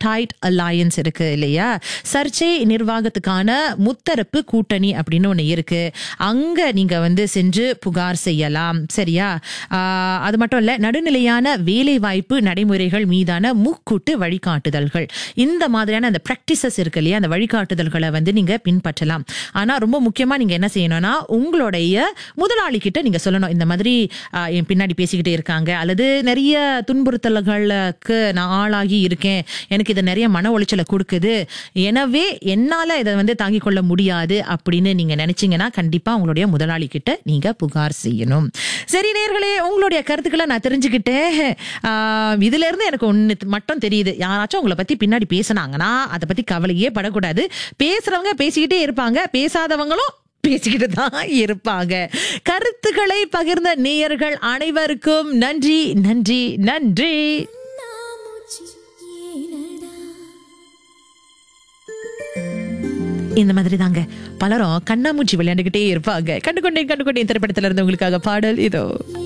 ட்ரைபார்டைட் alliance இருக்கு இல்லையா சர்ச்சை நிர்வாகத்துக்கான முத்தரப்பு கூட்டணி அப்படின்னு ஒன்று இருக்கு அங்க நீங்க வந்து சென்று புகார் செய்யலாம் சரியா ஆஹ் அது மட்டும் இல்ல நடுநிலையான வேலை வாய்ப்பு நடைமுறைகள் மீதான முக்கூட்டு வழிகாட்டுதல்கள் இந்த மாதிரியான அந்த ப்ராக்டிசஸ் இருக்கு இல்லையா அந்த வழிகாட்டுதல்களை வந்து நீங்க பின்பற்றலாம் ஆனா ரொம்ப முக்கியமா நீங்க என்ன செய்யணும்னா உங்களுடைய முதலாளி கிட்ட நீங்க சொல்லணும் இந்த மாதிரி ஆஹ், என் பின்னாடி பேசிக்கிட்டே இருக்காங்க அல்லது நிறைய துன்புறுத்தல்களுக்கு நான் ஆளாகி இருக்கேன் எனக்கு இது நிறைய மன உளைச்சலை கொடுக்குது எனவே என்னால இதை வந்து தாங்கிக் கொள்ள முடியாது அப்படின்னு நீங்க நினைச்சீங்கன்னா கண்டிப்பா உங்களுடைய முதலாளி கிட்ட நீங்க புகார் செய்யணும் சரி நேர்களே உங்களுடைய கருத்துக்களை நான் தெரிஞ்சுக்கிட்டேன் ஆஹ், இதுல இருந்து எனக்கு ஒண்ணு மட்டும் தெரியுது யாராச்சும் உங்களை பத்தி பின்னாடி பேசுனாங்கன்னா அதை பத்தி கவலையே படக்கூடாது பேசுறவங்க பேசிக்கிட்டே இருப்பாங்க பேசாதவங்களும் பேசிக்கிட்டு தான் இருப்பாங்க கருத்துக்களை பகிர்ந்த நேயர்கள் அனைவருக்கும் நன்றி நன்றி நன்றி இந்த மாதிரி தாங்க பலரும் கண்ணாமூச்சி விளையாண்டுகிட்டே இருப்பாங்க கண்டுகொண்டேன் கண்டுகொண்டேன் திரைப்படத்துல இருந்து உங்களுக்காக பாடல் இதோ